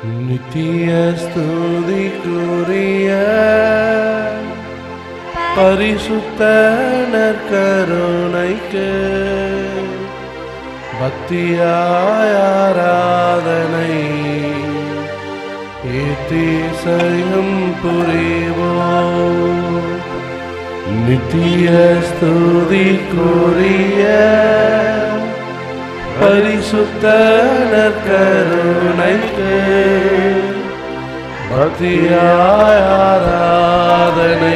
நித்திய ஸ்துதிக்குரிய பரிசுத்த நற்கருணைக்கு பக்தியாய் ஆராதனை ஏத்தீசையும் புரிவோம் நித்திய ஸ்துதிக்குரிய பரிசுத்த நற்கருணைக்கு பக்தியாய் ஆராதனை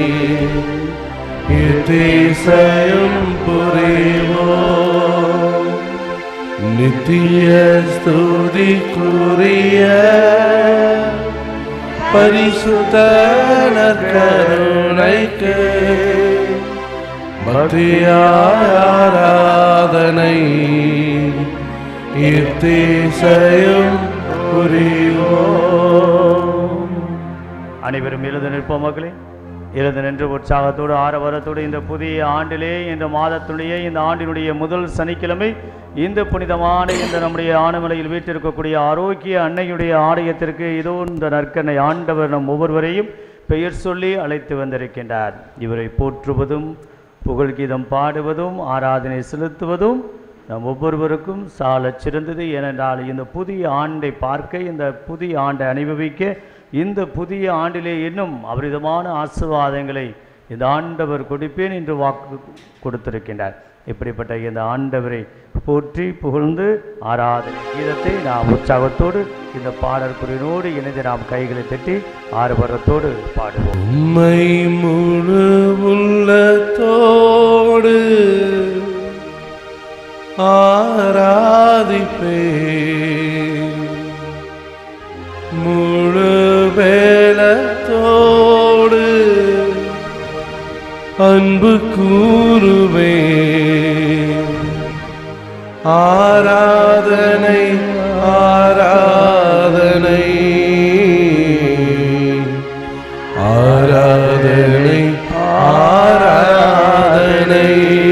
இத்தீசையும் புரிவோம் நித்திய ஸ்துதிக்குரிய பரிசுத்த நற்கருணைக்கு பக்தியாய் ஆராதனை இத்தீசையும் புரிவோம் அனைவரும் எழுத நிற்போம் மகளே எழுத நின்று உற்சாகத்தோடு ஆரவாரத்தோடு இந்த புதிய ஆண்டிலே இந்த மாதத்துடைய இந்த ஆண்டினுடைய முதல் சனிக்கிழமை இந்த புனிதமான இந்த நம்முடைய ஆனமலையில் வீட்டிருக்கக்கூடிய ஆரோக்கிய அன்னையுடைய ஆலயத்திற்கு இதோ இந்த நற்கனை ஆண்டவர் நம் ஒவ்வொருவரையும் பெயர் சொல்லி அழைத்து வந்திருக்கின்றார் இவரை போற்றுவதும் புகழ்கீதம் பாடுவதும் ஆராதனை செலுத்துவதும் நம் ஒவ்வொருவருக்கும் சாலச் சிறந்தது ஏனென்றால் இந்த புதிய ஆண்டை பார்க்க இந்த புதிய ஆண்டை அனுபவிக்க இந்த புதிய ஆண்டிலே இன்னும் அபரிதமான ஆசீர்வாதங்களை இந்த ஆண்டவர் கொடுப்பேன் என்று வாக்கு கொடுத்திருக்கின்றார் இப்படிப்பட்ட இந்த ஆண்டவரை போற்றி புகழ்ந்து ஆராதனை கீதத்தை நாம் உற்சாகத்தோடு இந்த பாடற்குறியினோடு இணைந்து நாம் கைகளை தட்டி ஆரவாரத்தோடு பாடுவோம் உம்மை முழு உள்ளத்தோடு ஆராதிப்பே முழு வேலத்தோடு அன்பு கூறுவே ஆராதனை ஆராதனை ஆராதனை ஆராதனை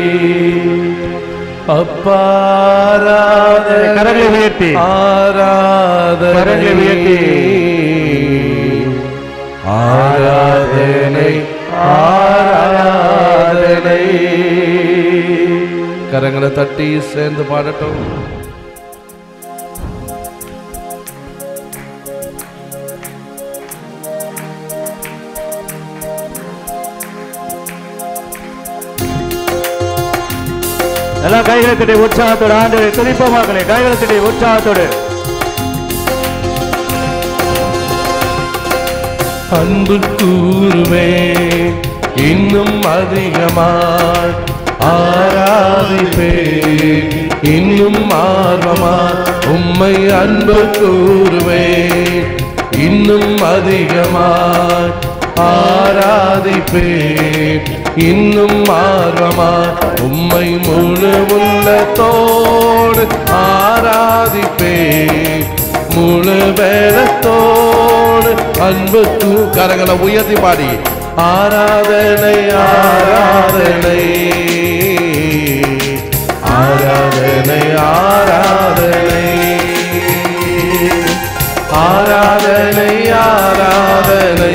அப்பாராதனை கரங்களை உயர்த்தி. ஆராதனை கரங்களை உயர்த்தி. ஆராதனை ஆராதனை கரங்களை தட்டி சேர்ந்து பாடட்டும் எல்லாம் கைகளை தட்டி உற்சாகத்தோடு ஆண்டு துதிப்போமாக்களே கைகளை தட்டி உற்சாகத்தோடு அன்பு கூறுவே இன்னும் அதிகமாய் ஆராதிப்பே இன்னும் ஆர்வமாய் உம்மை அன்பு கூறுவே இன்னும் அதிகமாய் ஆராதிப்பே இன்னும் ஆர்வமாய் உம்மை முழு உள்ளத்தோடு ஆராதிப்பே முழு வேலத்தோடு அன்பு தூ கரங்களை உயர்த்தி பாடி ஆராதனை ஆராதனை ஆராதனை ஆராதனை ஆராதனை ஆராதனை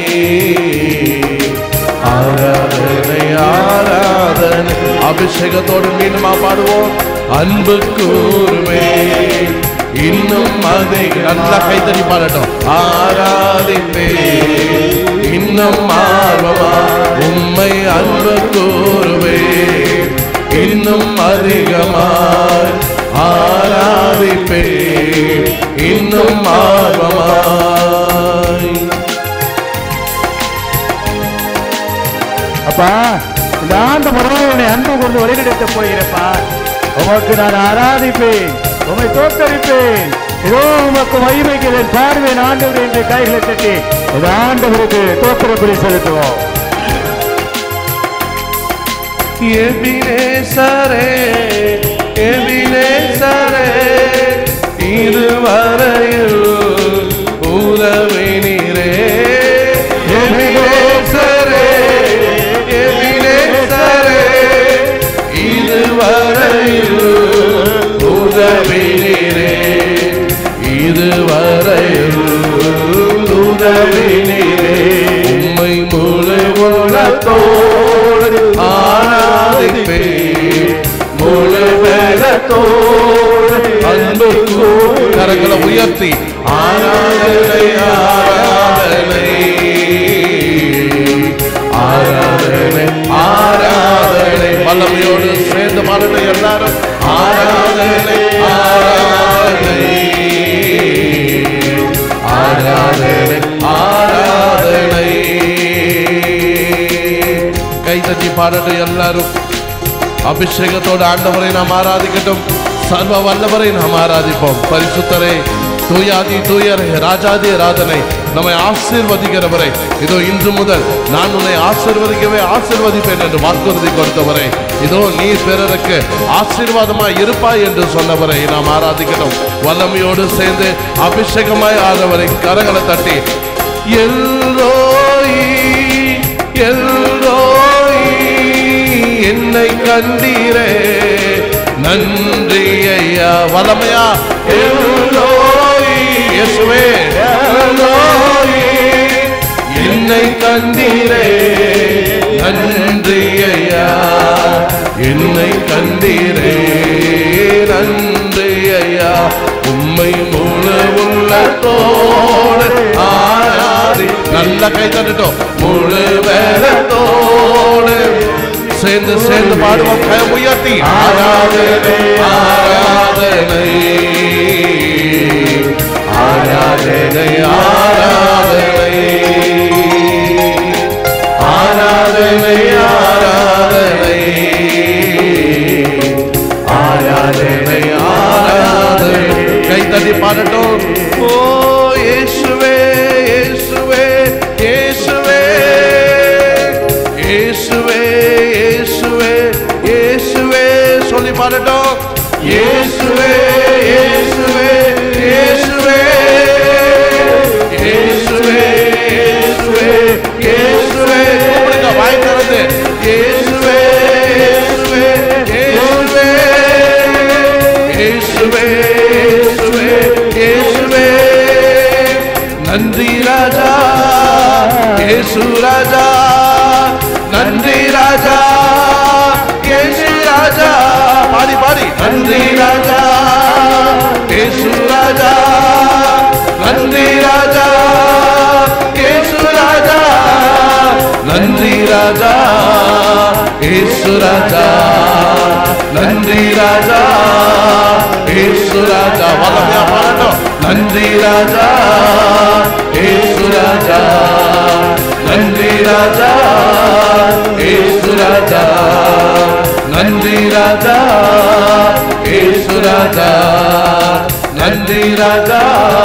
ஆராதனை ஆராதனை அபிஷேகத்தோடு மீண்டுமா பாடுவோம் அன்பு கூறுவே இன்னும் அதை நல்லா கைத்தறி பாடட்டும் ஆராதிப்பே இன்னும் ஆர்வமா உம்மை அன்பு கூறுவே இன்னும் அதிகமாய் ஆராதிப்பே இன்னும் ஆர்வமாய் அப்பா இந்த ஆண்டு முறையில் என்னை அன்பு கொண்டு வழிநடத்த போகிறப்பா உமக்கு நான் ஆராதிப்பேன் உமை தோற்கடிப்பேன் இதோ உமக்கு மகிமைக்கு என் பார்வேன் ஆண்டவர் என்று கைகளை தட்டி இந்த ஆண்டவருக்கு தோற்றப்படி செலுத்துவோம் எபினேசரே எபினேசரே இதுவரையில் உதவினீரே எபினேசரே எபினேசரே இதுவரையில் உதவினீரே இதுவரை உயர்த்தி ஆராதனை ஆராதனை ஆராதனை ஆராதனை வல்லமையோடு சேர்ந்து பாருங்க எல்லாரும் ஆராதனை ஆராதனை ஆராதனை ஆராதனை கை தட்டி பாடட்டும் எல்லாரும் அபிஷேகத்தோடு ஆண்டவரை நாம் ஆராதிக்கட்டும் சர்வ வல்லவரை நாம் ஆராதிப்போம் பரிசுத்தரே தூயாதி தூயரே ராஜாதி ராதனை நம்மை ஆசீர்வதிக்கிறவரை இதோ இன்று முதல் நான் உன்னை ஆசீர்வதிக்கவே ஆசீர்வதிப்பேன் என்று வாக்குறுதி கொடுத்தவரை இதோ நீ பிறருக்கு ஆசீர்வாதமாய் இருப்பாய் என்று சொன்னவரை நாம் ஆராதிக்கட்டும் வல்லமையோடு சேர்ந்து அபிஷேகமாய் ஆனவரை கரங்களை தட்டி எல்லோய் எல்லோய் என்னை கண்டீரே நன்றி ஐயா வலமையா எல்லோய் இயேசுவே எல்லோய் என்னை கண்டீரே நன்றி ஐயா என்னை கண்டீரே நன்றி ஐயா உம்மை முழு உள்ளத்தோடு ஆராதி நல்ல கை தட்டுட்டோம் முழு வேலத்தோடு சேர்ந்து சேர்ந்து பாடுவோம் கை உயர்த்தி ஆராதனை ஆராதனை ஆராதனை ஆராதனை ஆராதனை ஆராதனை ஆராதனை ஆராதனை கை தட்டி பாடட்டும் ஓ இயேசுவே இயேசுவே இயேசுவே இயேசுவே இயேசுவே இயேசுவே சொல்லி பாடட்டும் இயேசுவே இயேசுவே இயேசுவே இயேசுவே இயேசுவே இயேசுவே கூப்பிடுங்க வாய் திறந்து இயேசுவே இயேசுவே இயேசுவே இயேசுவே இயேசுவே இயேசுவே நன்றி ராஜா இயேசு ராஜா நன்றி ராஜா இயேசு ராஜா பாடி பாடி நன்றி ராஜா இயேசு ராஜா நன்றி ராஜா இயேசு ராஜா நன்றி ராஜா இயேசு ராஜா நன்றி ராஜா இயேசு ராஜா வல்லமையா பாடட்டும் நன்றி ராஜா இயேசு ராஜா நன்றி ராஜா இயேசு ராஜா நன்றி ராஜா இயேசு ராஜா நன்றி ராஜா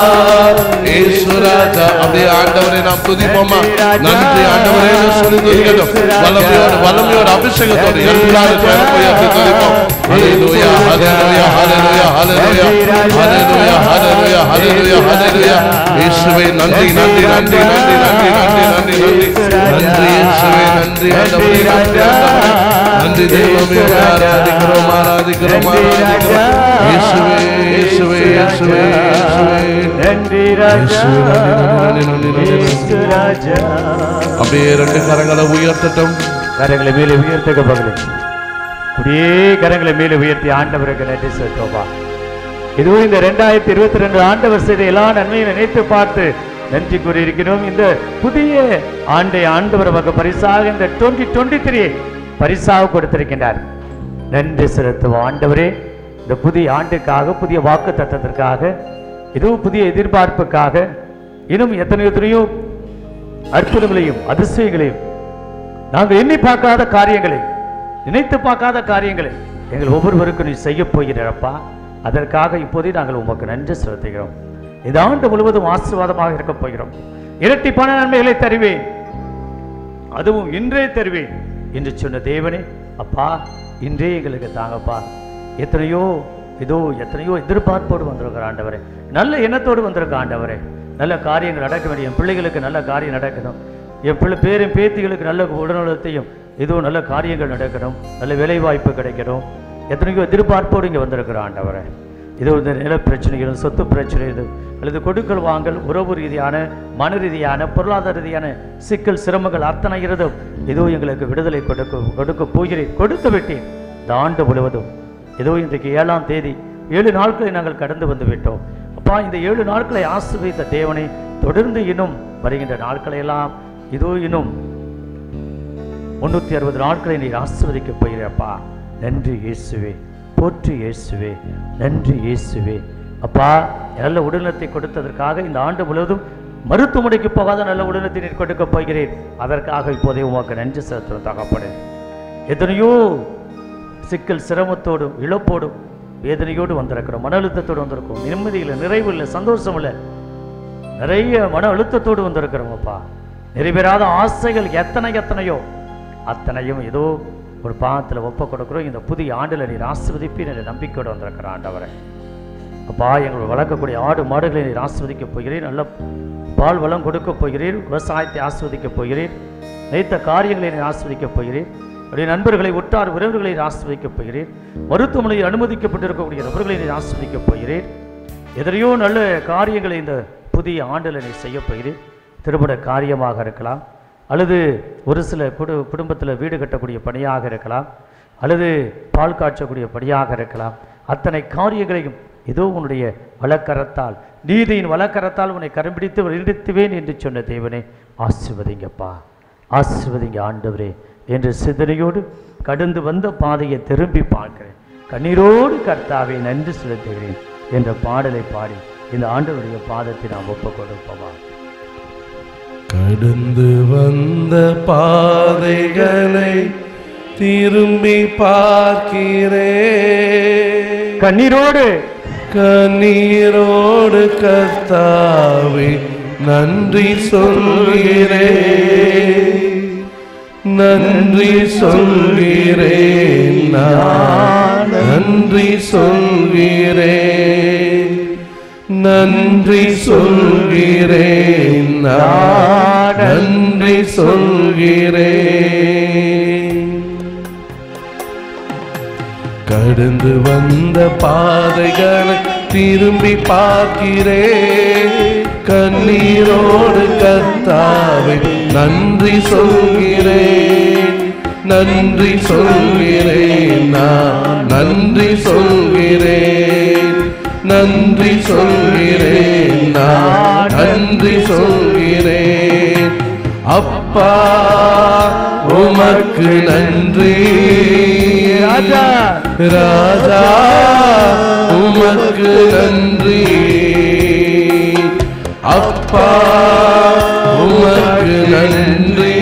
இயேசு ராஜா அப்படியே ஆண்டவரை நாம் துதிப்போமா நன்றி ஆண்டவரே என்று சொல்லி துதிக்கட்டும் வல்லமையோடு வல்லமையோடு அபிஷேகத்தோடு எல்லாரும் பேரும் போய் அப்படி துதிப்போம் ஹalleluya ஹalleluya ஹalleluya ஹalleluya ஹalleluya ஹalleluya ஹalleluya ஹalleluya இயேசுவே நன்றி நன்றி நன்றி நன்றி நன்றி நன்றி நன்றி நன்றி நன்றி இயேசுவே நன்றி ஆண்டவரே நன்றி ஆண்டவரே நன்றி தெய்வமே உம்மை ஆராதிக்கிறோம் ஆராதிக்கிறோம் ஆராதிக்கிறோம் இயேசுவே இயேசுவே இயேசுவே இயேசுவே நன்றி ராஜா நன்றி, நன்றி, நன்றி, நன்றி, நன்றி. இயேசு ராஜா அப்படியே ரெண்டு கரங்களை உயர்த்தட்டும் கரங்களை மேலே உயர்த்துக்க பகலே அப்படியே கரங்களை மேலே உயர்த்தி ஆண்டவருக்கு நன்றி செலுத்தோமா இதுவும் இந்த ரெண்டாயிரத்தி இருபத்தி ரெண்டு ஆண்டவர் செய்த எல்லா நன்மையும் நினைத்து பார்த்து நன்றி கூறியிருக்கிறோம் இந்த புதிய ஆண்டை ஆண்டவர் நமக்கு பரிசாக இந்த டுவெண்ட்டி டுவெண்ட்டி த்ரீ பரிசாக கொடுத்திருக்கின்றார் நன்றி செலுத்துவோம் ஆண்டவரே இந்த புதிய ஆண்டுக்காக புதிய வாக்கு தத்தத்திற்காக இதுவும் புதிய எதிர்பார்ப்புக்காக இன்னும் எத்தனையோ எத்தனையோ அற்புதங்களையும் அதிசயங்களையும் நாங்கள் எண்ணி பார்க்காத காரியங்களை நினைத்து பார்க்காத காரியங்களை எங்கள் ஒவ்வொருவருக்கும் நீ செய்ய போகிறப்பா அதற்காக இப்போதே நாங்கள் உமக்கு நன்றி செலுத்துகிறோம் இந்த ஆண்டு முழுவதும் ஆசீர்வாதமாக இருக்கப் போகிறோம் இரட்டிப்பான நன்மைகளை தருவேன் அதுவும் இன்றே தருவேன் என்று சொன்ன தேவனே அப்பா இன்றே எங்களுக்கு தாங்கப்பா எத்தனையோ இதோ எத்தனையோ எதிர்பார்ப்போடு வந்திருக்கிற ஆண்டவரே நல்ல எண்ணத்தோடு வந்திருக்க ஆண்டவரே நல்ல காரியங்கள் நடக்க வேண்டிய என் பிள்ளைகளுக்கு நல்ல காரியம் நடக்கணும் என் பிள்ளை பேரும் பேத்திகளுக்கு நல்ல உடல்நலத்தையும் ஏதோ நல்ல காரியங்கள் நடக்கணும் நல்ல வேலைவாய்ப்பு கிடைக்கணும் எத்தனையோ எதிர்பார்ப்போடு இங்கே வந்திருக்கிற ஆண்டவரே இது இந்த நில பிரச்சனைகளும் சொத்து பிரச்சனைகளும் அல்லது கொடுக்கல் வாங்கல் உறவு ரீதியான மன ரீதியான பொருளாதார ரீதியான சிக்கல் சிரமங்கள் அத்தனை இருந்தும் ஏதோ எங்களுக்கு விடுதலை கொடுக்க கொடுக்க போகிறேன் கொடுத்து விட்டேன் இந்த ஆண்டு முழுவதும் ஏதோ இன்றைக்கு ஏழாம் தேதி ஏழு நாட்களை நாங்கள் கடந்து வந்து விட்டோம் அப்பா அப்பா இந்த ஏழு நாட்களை ஆசிர்வதித்த தேவனை தொடர்ந்து இன்னும் வருகின்ற நாட்களை எல்லாம் இதோ இன்னும் முன்னூத்தி அறுபது நாட்களை நீர் ஆசிர்வதிக்க போகிறப்பா நன்றி இயேசுவே போற்றி இயேசுவே நன்றி இயேசுவே அப்பா நல்ல உடல்நலத்தை கொடுத்ததற்காக இந்த ஆண்டு முழுவதும் மருத்துவமனைக்கு போகாத நல்ல உடல்நலத்தை நீர் கொடுக்க போகிறேன் அதற்காக இப்போதே உமக்கு நன்றி செலுத்தும் தகப்படு எத்தனையோ சிக்கல் சிரமத்தோடும் இழப்போடும் வேதனையோடு வந்திருக்கிறோம் மன அழுத்தத்தோடு வந்திருக்கோம் நிம்மதி இல்லை நிறைவு இல்லை சந்தோஷம் இல்லை நிறைய மன அழுத்தத்தோடு வந்திருக்கிறோம் அப்பா நிறைவேறாத ஆசைகள் எத்தனை எத்தனையோ அத்தனையும் ஏதோ ஒரு பாகத்தில் ஒப்ப கொடுக்குறோம் இந்த புதிய ஆண்டில் நீர் ஆசிர்வதிப்பீர் என்ற நம்பிக்கையோடு வந்திருக்கிற ஆண்டவரை அப்பா எங்கள் வளர்க்கக்கூடிய ஆடு மாடுகளை நீர் ஆஸ்வதிக்க போகிறீர் நல்ல பால் வளம் கொடுக்க போகிறீர் விவசாயத்தை ஆஸ்வதிக்க போகிறீர் நினைத்த காரியங்களை நீர் ஆஸ்வதிக்க போகிறீர் உடைய நண்பர்களை உற்றார் உறவுகளை நீர் ஆஸ்வதிக்க போகிறீர் மருத்துவமனையில் அனுமதிக்கப்பட்டிருக்கக்கூடிய நபர்களை நீர் ஆஸ்வதிக்க போகிறீர் எத்தனையோ நல்ல காரியங்களை இந்த புதிய ஆண்டில் நீர் செய்ய போகிறீர் திருமண காரியமாக இருக்கலாம் அல்லது ஒரு சில குடு குடும்பத்தில் வீடு கட்டக்கூடிய பணியாக இருக்கலாம் அல்லது பால் காய்ச்சக்கூடிய பணியாக இருக்கலாம் அத்தனை காரியங்களையும் ஏதோ உன்னுடைய வழக்கரத்தால் நீதியின் வழக்கரத்தால் உன்னை கரும்பிடித்து நிறுத்துவேன் என்று சொன்ன தேவனே ஆசிர்வதிங்கப்பா ஆசிர்வதிங்க ஆண்டவரே என்று சிந்தனையோடு கடந்து வந்த பாதையை திரும்பி பார்க்கிறேன் கண்ணீரோடு கர்த்தாவை நன்றி செலுத்துகிறேன் என்ற பாடலை பாடி இந்த ஆண்டவருடைய பாதத்தை நாம் ஒப்புக் கொடுப்போமா கடந்து வந்த பாதைகளை திரும்பி பார்க்கிறேன் கண்ணீரோடு கண்ணீரோடு கர்த்தாவே நன்றி சொல்கிறேன் நன்றி சொல்கிறேன் நான் நன்றி சொல்கிறேன் நன்றி சொல்கிறேன் நான் நன்றி சொல்கிறேன் கடந்து வந்த பாதைகளை திரும்பி பார்க்கிறேன் கண்ணீரோடு கத்தாவை நன்றி சொல்கிறேன் நன்றி சொல்கிறேன் நான் நன்றி சொல்கிறேன் நன்றி சொல்கிறேன் நான் நன்றி சொல்கிறேன் அப்பா உமக்கு நன்றி ராஜா. ராஜா உமக்கு நன்றி அப்பா உமக்கு நன்றி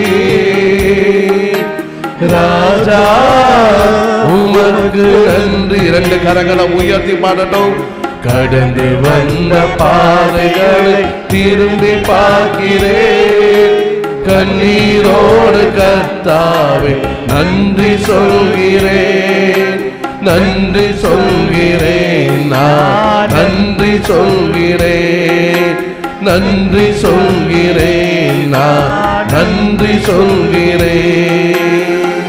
ராஜா உமக்கு நன்றி இரண்டு கரங்களை உயர்த்தி பாடட்டும் கடந்து வந்த பாதைகளை திரும்பி பார்க்கிறேன் கண்ணீரோடு கர்த்தாவே நன்றி சொல்கிறேன் நன்றி சொல்கிறேன் நான் நன்றி சொல்கிறேன் நன்றி சொல்கிறேன் நான் நன்றி சொல்கிறேன்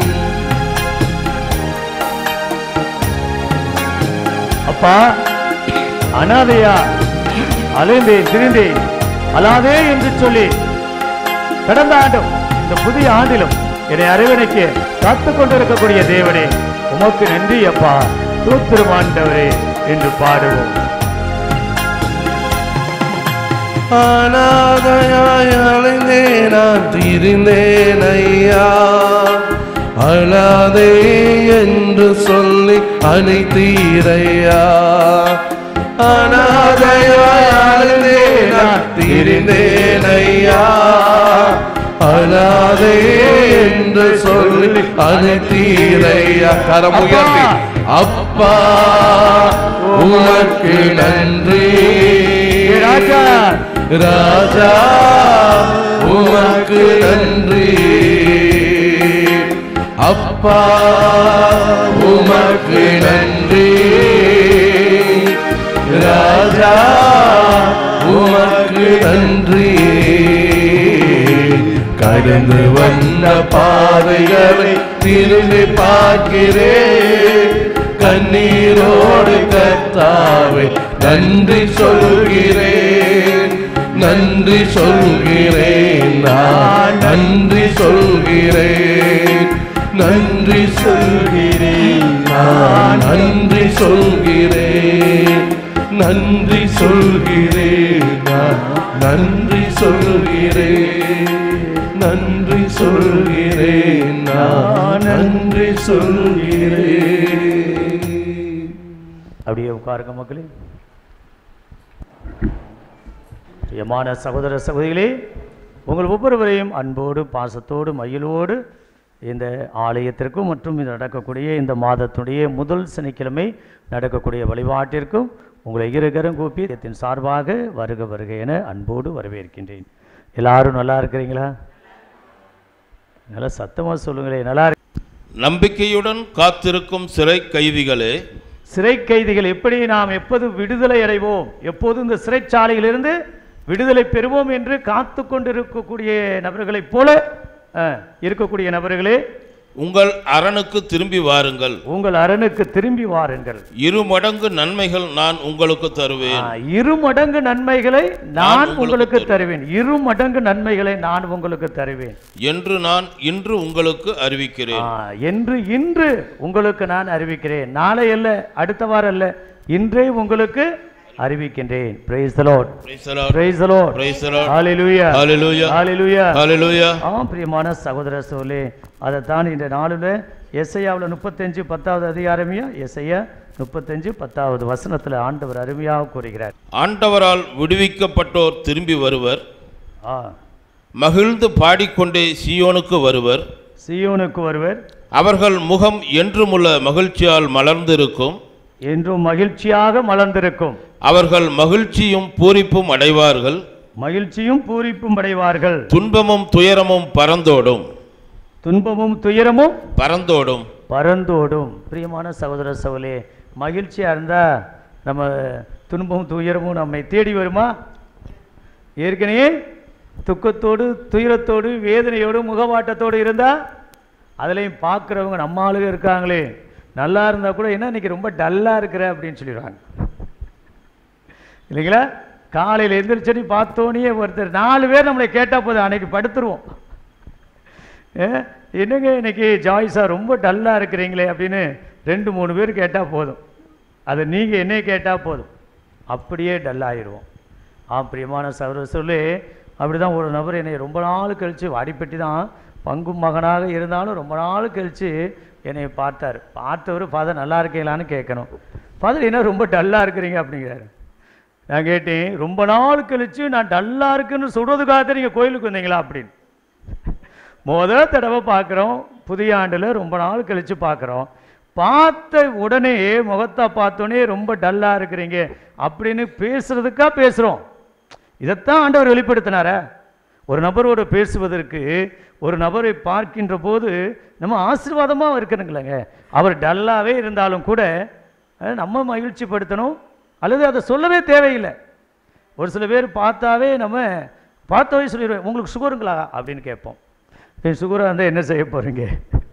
அப்பா அனாதையா அலைந்தேன் திரிந்தேன் அலாதே என்று சொல்லி கடந்த ஆண்டும் இந்த புதிய ஆண்டிலும் என்னை அரவணைக்க காத்துக் கொண்டிருக்கக்கூடிய தேவனே உமக்கு நன்றி அப்பா தூத்திரம் ஆண்டவரே என்று பாடுவோம் அனாதையாய் அலைந்தே நான் திரிந்தேன் ஐயா அழாதே என்று சொல்லி அனைத்தீரையா அனாதையாய் அலைந்தே நான் திரிந்தேன் ஐயா அழாதே என்று சொல்லி அனைத்தீரையா கரம் உயர்த்தி அப்பா உமக்கு நன்றி ராஜா. ராஜா உமக்கு நன்றி அப்பா உமக்கு நன்றி ராஜா உமக்கு நன்றி கடந்து வந்த பாதைகளை திரும்பி பார்க்கிறேன் கண்ணீரோடு கத்தாவை நன்றி சொல்கிறேன் நன்றி சொல்கிறேன் நான் நன்றி சொல்கிறேன் நன்றி சொல்கிறேன் நான் நன்றி சொல்கிறேன் நன்றி சொல்கிறேன் நான் நன்றி சொல்கிறேன் நன்றி சொல்கிறேன் நான் நன்றி சொல்கிறேன் அப்படியே உட்காருங்க மக்களே பிரியமான சகோதர சகோதரிகளே உங்கள் ஒவ்வொருவரையும் அன்போடு பாசத்தோடு மகிழ்வோடு இந்த ஆலயத்திற்கும் மற்றும் இது நடக்கக்கூடிய இந்த மாதத்துடைய முதல் சனிக்கிழமை நடக்கக்கூடிய வழிபாட்டிற்கும் உங்களை இருகரம் கூப்பி இதயத்தின் சார்பாக வருக வருக என அன்போடு வரவேற்கின்றேன் எல்லாரும் நல்லா இருக்கிறீங்களா நல்லா சத்தமாக சொல்லுங்களேன் நல்லா இரு- நம்பிக்கையுடன் காத்திருக்கும் சிறை கைதிகளே சிறை கைதிகள் எப்படி நாம் எப்போது விடுதலை அடைவோம் எப்போது இந்த சிறைச்சாலையிலிருந்து விடுதலை பெறுவோம் என்று காத்து கொண்டிருக்கக்கூடிய நபர்களைப் போல அஹ், இருக்கக்கூடிய நபர்களே உங்கள் அரணுக்கு திரும்பி வாருங்கள் உங்கள் அரணுக்கு திரும்பி வாருங்கள் இரு மடங்கு நன்மைகள் நான் உங்களுக்கு தருவேன் ஆஹ், இரு மடங்கு நன்மைகளை நான் நான் உங்களுக்கு உங்களுக்கு தருவேன் இரு மடங்கு நன்மைகளை நான் உங்களுக்கு தருவேன் என்று நான் இன்று உங்களுக்கு அறிவிக்கிறேன் ஆஹ், என்று இன்று உங்களுக்கு நான் அறிவிக்கிறேன் நாளை அல்ல அடுத்த வாரம் அல்ல இன்றே உங்களுக்கு அறிவிக்கின்றேன் praise the Lord Praise the Lord. Praise the Lord Praise the Lord. ஹalleluya Hallelujah. ஹalleluya Hallelujah. ஆம் பிரியமான சகோதர சோலே அதைத்தான் இந்த நாளில் எஸ்ஐயாவில் முப்பத்தஞ்சு பத்தாவது அதிகாரமியா எஸ்ஐயா முப்பத்தஞ்சு பத்தாவது வசனத்தில் ஆண்டவர் அருமையாக கூறுகிறார் ஆண்டவரால் விடுவிக்கப்பட்டோர் திரும்பி வருவர் ஆ மகிழ்ந்து பாடிக்கொண்டே சீயோனுக்கு வருவர் சியோனுக்கு வருவர் அவர்கள் முகம் என்றுமுள்ள மகிழ்ச்சியால் மலர்ந்திருக்கும் என்றும் மகிழ்ச்சியாக மலர்ந்திருக்கும் அவர்கள் மகிழ்ச்சியும் பூரிப்பும் அடைவார்கள் மகிழ்ச்சியும் பூரிப்பும் அடைவார்கள் துன்பமும் துயரமும் பறந்தோடும் துன்பமும் துயரமும் பறந்தோடும் பறந்தோடும் பிரியமான சகோதர சகோலே மகிழ்ச்சியாக இருந்தால் நம்ம துன்பமும் துயரமும் நம்மை தேடி வருமா ஏற்கனவே துக்கத்தோடு துயரத்தோடு வேதனையோடு முகவாட்டத்தோடு இருந்தால் அதுலேயும் பார்க்குறவங்க நம்ம ஆளுங்க இருக்காங்களே நல்லா இருந்தால் கூட என்ன இன்னைக்கு ரொம்ப டல்லாக இருக்கிற அப்படின்னு சொல்லிடுவாங்க இல்லைங்களா காலையில் எந்திரிச்சடி பார்த்தோன்னே ஒருத்தர் நாலு பேர் நம்மளை கேட்டால் போதும் அன்னைக்கு படுத்துருவோம் ஏ, என்னங்க இன்னைக்கு ஜாய்ஸா ரொம்ப டல்லாக இருக்கிறீங்களே அப்படின்னு ரெண்டு மூணு பேர் கேட்டால் போதும் அதை நீங்கள் என்னை கேட்டால் போதும் அப்படியே டல்லாகிடுவோம் ஆ பிரியமான சகோதர சொல்லி அப்படி தான் ஒரு நபர் என்னை ரொம்ப நாள் கழித்து வாடிப்பட்டி தான் பங்கு மகனாக இருந்தாலும் ரொம்ப நாள் கழித்து என்னை பார்த்தார் பார்த்தவர் ஃபாதர் நல்லா இருக்கீங்களான்னு கேட்கணும் ஃபாதர் என்ன ரொம்ப டல்லாக இருக்கிறீங்க அப்படிங்கிறாரு நான் கேட்டேன் ரொம்ப நாள் கழித்து நான் டல்லாக இருக்குன்னு சொல்கிறதுக்காக தான் நீங்கள் கோயிலுக்கு வந்தீங்களா அப்படின்னு முதல் தடவை பார்க்குறோம் புதிய ஆண்டில் ரொம்ப நாள் கழித்து பார்க்குறோம் பார்த்த உடனே முகத்தை பார்த்தோன்னே ரொம்ப டல்லாக இருக்கிறீங்க அப்படின்னு பேசுறதுக்கா பேசுகிறோம் இதைத்தான் ஆண்டவர் வெளிப்படுத்தினாரா ஒரு நபரோடு பேசுவதற்கு ஒரு நபரை பார்க்கின்ற போது நம்ம ஆசீர்வாதமாக இருக்கணுங்களேங்க அவர் டல்லாகவே இருந்தாலும் கூட அஹ், நம்ம மகிழ்ச்சிப்படுத்தணும் அல்லது அதை சொல்லவே தேவையில்லை ஒரு சில பேர் பார்த்தாவே நம்ம பார்த்தவே சொல்லிடுவேன் உங்களுக்கு சுகருங்களா அப்படின்னு கேட்போம் என் சுகராக இருந்தால் என்ன செய்ய போகிறீங்க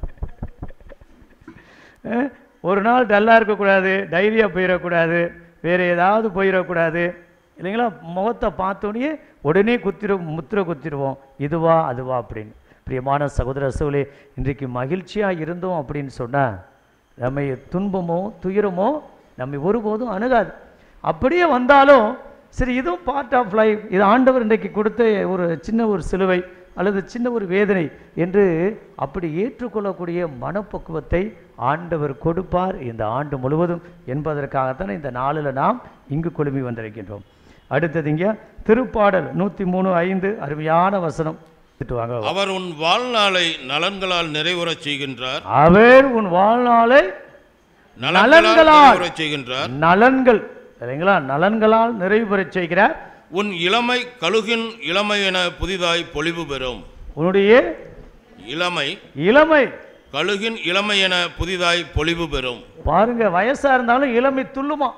அஹ், ஒரு நாள் டல்லாக இருக்கக்கூடாது டைரியா போயிடக்கூடாது வேறு ஏதாவது போயிடக்கூடாது இல்லைங்களா முகத்தை பார்த்தோன்னே உடனே குத்திர முத்திர குத்திடுவோம் இதுவா அதுவா அப்படின்னு பிரியமான சகோதர சோழே இன்றைக்கு மகிழ்ச்சியாக இருந்தோம் அப்படின்னு சொன்னால் நம்மை துன்பமோ துயரமோ நம்மை ஒருபோதும் அணுகாது அப்படியே வந்தாலும் சரி இதுவும் பார்ட் ஆஃப் லைஃப் இது ஆண்டவர் இன்றைக்கு கொடுத்த ஒரு சின்ன ஒரு சிலுவை அல்லது சின்ன ஒரு வேதனை என்று அப்படி ஏற்றுக்கொள்ளக்கூடிய மனப்பக்குவத்தை ஆண்டவர் கொடுப்பார் இந்த ஆண்டு முழுவதும் என்பதற்காகத்தான் இந்த நாளில் நாம் இங்கு குழுமி வந்திருக்கின்றோம் அடுத்தது இங்கே திருப்பாடல் நூற்றி மூணு ஐந்து அருமையான வசனம் திட்டுவாங்க அவர் உன் வாழ்நாளை நலன்களால் நிறைவுறச் செய்கின்றார் அவர் உன் வாழ்நாளை நலன்களால் நலன்களால். நிறைவுறச் செய்கின்றார் நலன்கள் சரிங்களா நலன்களால் நிறைவு பெறச் செய்கிறார் உன் இளமை கழுகின் இளமை என புதிதாய் பொலிவு பெறும் உன்னுடைய இளமை இளமை கழுகின் இளமை என புதிதாய் பொலிவு பெறும் பாருங்க வயசா இருந்தாலும் இளமை துள்ளுமா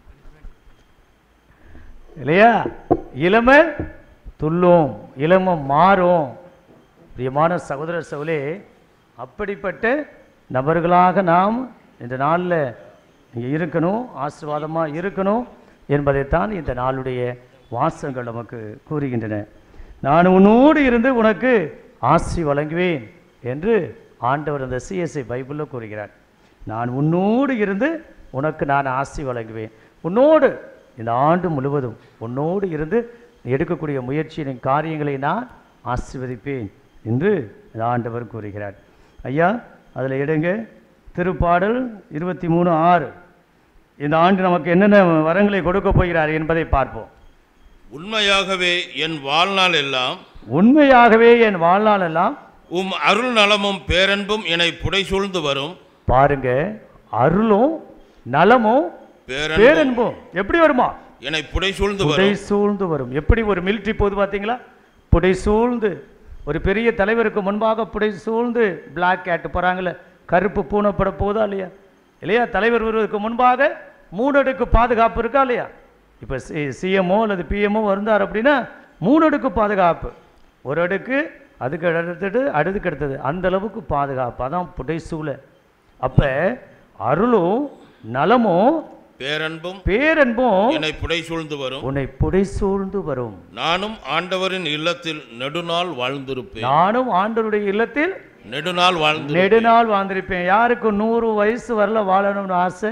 இல்லையா இளமை துள்ளும் இளமை மாறும் பிரியமான சகோதர சவுலே அப்படிப்பட்ட நபர்களாக நாம் இந்த நாளில் இங்கே இருக்கணும் ஆசீர்வாதமாக இருக்கணும் என்பதைத்தான் இந்த நாளுடைய வாசகங்கள் நமக்கு கூறுகின்றன நான் உன்னோடு இருந்து உனக்கு ஆசி வழங்குவேன் என்று ஆண்டவர் அந்த சிஎஸ்ஐ பைபிளில் கூறுகிறார் நான் உன்னோடு இருந்து உனக்கு நான் ஆசி வழங்குவேன் உன்னோடு இந்த ஆண்டு முழுவதும் உன்னோடு இருந்து நீ எடுக்கக்கூடிய முயற்சியின் காரியங்களை நான் ஆசீர்வதிப்பேன் என்று இந்த ஆண்டவர் கூறுகிறார் ஐயா அதில் எடுங்க திருப்பாடல் இருபத்தி மூணு ஆறு இந்த ஆண்டு நமக்கு என்னென்ன வரங்களை கொடுக்க போகிறார் என்பதை பார்ப்போம் உண்மையாகவே என் வாழ்நாள் எல்லாம் உண்மையாகவே என் வாழ்நாள் எல்லாம் உம் அருள் நலமும் பேரன்பும் என்னை புடைசூழ்ந்து வரும் பாருங்க அருளும் நலமும் பேரன்பும் பேரன்பும் எப்படி வருமா என்னை புடைசூழ்ந்து புடை வரும் சூழ்ந்து வரும் எப்படி ஒரு மிலிட்ரி போகுது பார்த்தீங்களா புடை சூழ்ந்து ஒரு பெரிய தலைவருக்கு முன்பாக புடை சூழ்ந்து பிளாக் கேட் போகிறாங்களே கருப்பு பூனைப்பட போதா இல்லையா இல்லையா தலைவர் வருவதற்கு முன்பாக மூணடுக்கு பாதுகாப்பு இருக்கா இல்லையா இப்போ சி சிஎம்ஓ அல்லது பிஎம்ஓ வந்தார் அப்படின்னா மூணடுக்கு பாதுகாப்பு ஒரு அடுக்கு அதுக்கு அடுத்தது அடுத்துக்கு அடுத்தது அந்த அளவுக்கு பாதுகாப்பு அதான் புடைசூழ அப்போ அருளும் நலமும் பேரன்பும் பேரன்பும் என்னை புடைசூழ்ந்து வரும் உன்னை புடை சூழ்ந்து வரும் நானும் ஆண்டவரின் இல்லத்தில் நெடுநாள் வாழ்ந்திருப்பேன் நானும் ஆண்டவருடைய இல்லத்தில் நெடுநாள் வாழ்ந்து நெடுநாள் வாழ்ந்திருப்பேன் யாருக்கு நூறு வயசு வரல வாழணும்னு ஆசை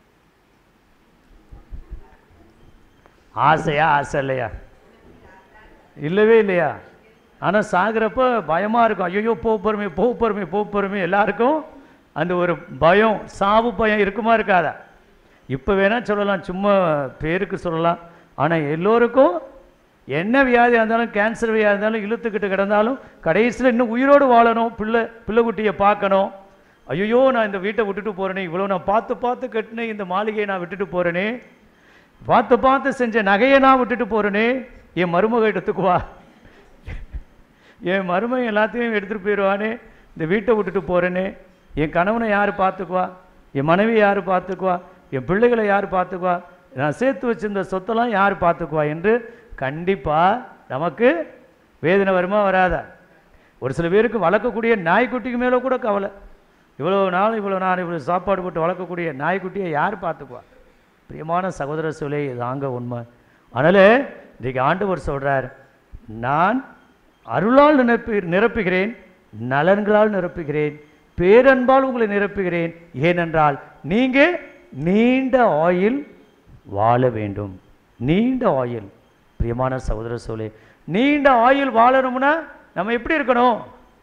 ஆசையா ஆசை இல்லையா இல்லவே இல்லையா ஆனால் சாகிறப்ப பயமாக இருக்கும் ஐயோ போ பொறுமை போ பொறுமை போ பொறுமை எல்லாருக்கும் அந்த ஒரு பயம் சாவு பயம் இருக்குமா இருக்காதா இப்போ வேணால் சொல்லலாம் சும்மா பேருக்கு சொல்லலாம் ஆனால் எல்லோருக்கும் என்ன வியாதியாக இருந்தாலும் கேன்சர் வியாதி இருந்தாலும் இழுத்துக்கிட்டு கிடந்தாலும் கடைசியில் இன்னும் உயிரோடு வாழணும் பிள்ளை பிள்ளைக்குட்டியை பார்க்கணும் ஐயோ நான் இந்த வீட்டை விட்டுட்டு போகிறேனே இவ்வளோ நான் பார்த்து பார்த்து கட்டினேன் இந்த மாளிகையை நான் விட்டுட்டு போகிறேனே பார்த்து பார்த்து செஞ்ச நகையை நான் விட்டுட்டு போகிறேனே என் மருமக எடுத்துக்குவா என் மருமகன் எல்லாத்தையும் எடுத்துகிட்டு போயிடுவானே இந்த வீட்டை விட்டுட்டு போகிறேனே என் கணவனை யார் பார்த்துக்குவா என் மனைவி யார் பார்த்துக்குவா என் பிள்ளைகளை யார் பார்த்துக்குவா நான் சேர்த்து வச்சிருந்த சொத்தெல்லாம் யார் பார்த்துக்குவா என்று கண்டிப்பாக நமக்கு வேதனை வருமா வராதா ஒரு சில பேருக்கு வளர்க்கக்கூடிய நாய்க்குட்டிக்கு மேலே கூட கவலை இவ்வளோ நாள் இவ்வளோ நாள் இவ்வளோ சாப்பாடு போட்டு வளர்க்கக்கூடிய நாய்க்குட்டியை யார் பார்த்துக்குவா பிரியமான சகோதர சொல்லே இதாங்க உண்மை அதனால் இன்றைக்கு ஆண்டவர் சொல்கிறார் நான் அருளால் நிரப்பி நிரப்புகிறேன் நலன்களால் நிரப்புகிறேன் பேரன்பால் உங்களை நிரப்புகிறேன் ஏனென்றால் நீங்கள் நீண்ட ஆயுள் வாழ வேண்டும் நீண்ட ஆயுள் பிரியமான சகோதர சோலே நீண்ட ஆயுள் வாழணும்னா நம்ம எப்படி இருக்கணும்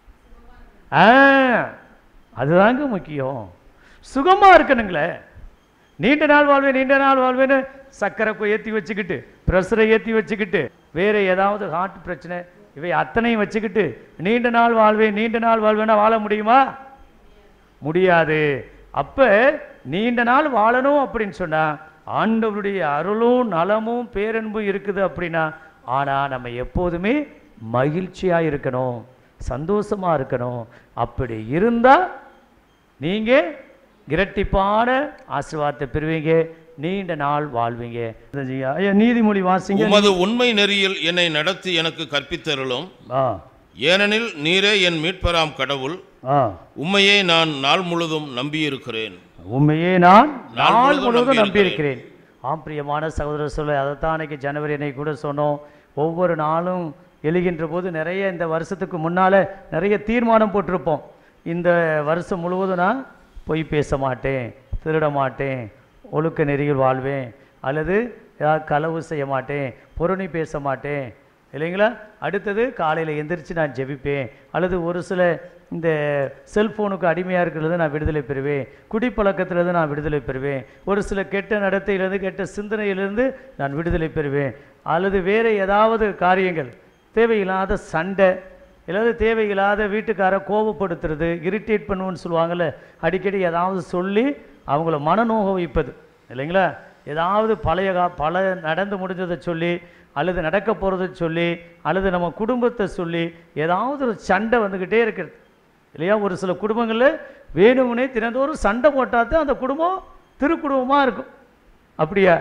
ஆ அதுதாங்க முக்கியம் சுகமா இருக்கணுங்களே நீண்ட நாள் வாழ்வேன் நீண்ட நாள் வாழ்வேன்னு சக்கரை ஏற்றி வச்சுக்கிட்டு ப்ரெஷரை ஏற்றி வச்சுக்கிட்டு வேற ஏதாவது ஹார்ட் பிரச்சனை இவை அத்தனையும் வச்சுக்கிட்டு நீண்ட நாள் வாழ்வேன் நீண்ட நாள் வாழ்வேன்னா வாழ முடியுமா முடியாது அப்ப நீண்ட நாள் வாழணும் அப்படின்னு சொன்னா ஆண்டவருடைய அருளும் நலமும் பேரன்பும் இருக்குது அப்படின்னா ஆனா நம்ம எப்போதுமே மகிழ்ச்சியா இருக்கணும் சந்தோஷமா இருக்கணும் அப்படி இருந்தா நீங்க இரட்டிப்பான ஆசீர்வாதத்தை பெறுவீங்க நீண்ட நாள் வாழ்வீங்க ஐயா நீதிமொழி வாசிங்க உமது உண்மை நெறியில் என்னை நடத்தி எனக்கு கற்பித்தருளும் ஆ ஏனெனில் நீரே என் மீட்பராம் கடவுள் ஆ உம்மையே நான் நாள் முழுதும் நம்பியிருக்கிறேன் உண்மையே நான் நாள் நாள் முழுவதும் முழுவதும் நம்பியிருக்கிறேன். நம்பியிருக்கிறேன் ஆம் பிரியமான சகோதர சொல்ல அதைத்தான் அன்னைக்கு ஜனவரி அன்னைக்கு கூட சொன்னோம் ஒவ்வொரு நாளும் எழுகின்ற போது நிறைய இந்த வருஷத்துக்கு முன்னால் நிறைய தீர்மானம் போட்டிருப்போம் இந்த வருஷம் முழுவதும் நான் பொய் பேச மாட்டேன் திருட மாட்டேன் ஒழுக்க நெறியில் வாழ்வேன் அல்லது ஏதாவது களவு செய்ய மாட்டேன் பொருணி பேச மாட்டேன் இல்லைங்களா அடுத்தது காலையில் எந்திரிச்சு நான் ஜெபிப்பேன் அல்லது ஒரு சில இந்த செல்ஃபோனுக்கு அடிமையாக இருக்கிறது நான் விடுதலை பெறுவேன் குடிப்பழக்கத்திலிருந்து நான் விடுதலை பெறுவேன் ஒரு சில கெட்ட நடத்தையிலிருந்து கெட்ட சிந்தனையிலிருந்து நான் விடுதலை பெறுவேன் அல்லது வேறு ஏதாவது காரியங்கள் தேவையில்லாத சண்டை இல்லாத தேவையில்லாத வீட்டுக்கார கோபப்படுத்துறது இரிட்டேட் பண்ணுவோன்னு சொல்லுவாங்கள்ல அடிக்கடி ஏதாவது சொல்லி அவங்கள மனநோக வைப்பது இல்லைங்களா ஏதாவது பழைய கா பல நடந்து முடிஞ்சதை சொல்லி அல்லது நடக்க போகிறத சொல்லி அல்லது நம்ம குடும்பத்தை சொல்லி ஏதாவது ஒரு சண்டை வந்துக்கிட்டே இருக்கிறது இல்லையா ஒரு சில குடும்பங்களில் வேணும்னே தினந்தோறும் சண்டை போட்டால் தான் அந்த குடும்பம் திருக்குடும்பமாக இருக்கும் அப்படியா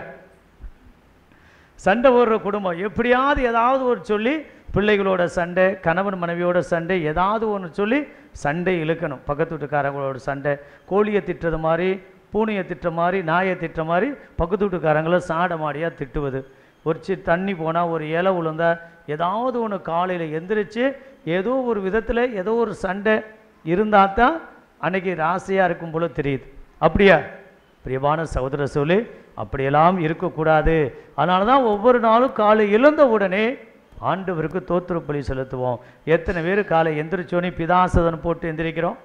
சண்டை போடுற குடும்பம் எப்படியாவது ஏதாவது ஒரு சொல்லி பிள்ளைகளோட சண்டை கணவன் மனைவியோட சண்டை ஏதாவது ஒன்று சொல்லி சண்டை இழுக்கணும் பக்கத்து வீட்டுக்காரங்களோட சண்டை கோழியை திட்டுறது மாதிரி பூனையை திட்டுற மாதிரி நாயை திட்டுற மாதிரி பக்கத்து வீட்டுக்காரங்கள சாட மாடியாக திட்டுவது ஒரு சி தண்ணி போனால் ஒரு இலை விழுந்தா ஏதாவது ஒன்று காலையில் எந்திரிச்சு ஏதோ ஒரு விதத்தில் ஏதோ ஒரு சண்டை இருந்தால் தான் அன்னைக்கு ராசியாக இருக்கும் போல தெரியுது அப்படியா பிரியமான சகோதர சொல்லி அப்படியெல்லாம் இருக்கக்கூடாது அதனால தான் ஒவ்வொரு நாளும் காலை எழுந்த உடனே ஆண்டவருக்கு தோத்திர பலி செலுத்துவோம் எத்தனை பேர் காலை எந்திரிச்சோனே பிதாசதன் போட்டு எந்திரிக்கிறோம்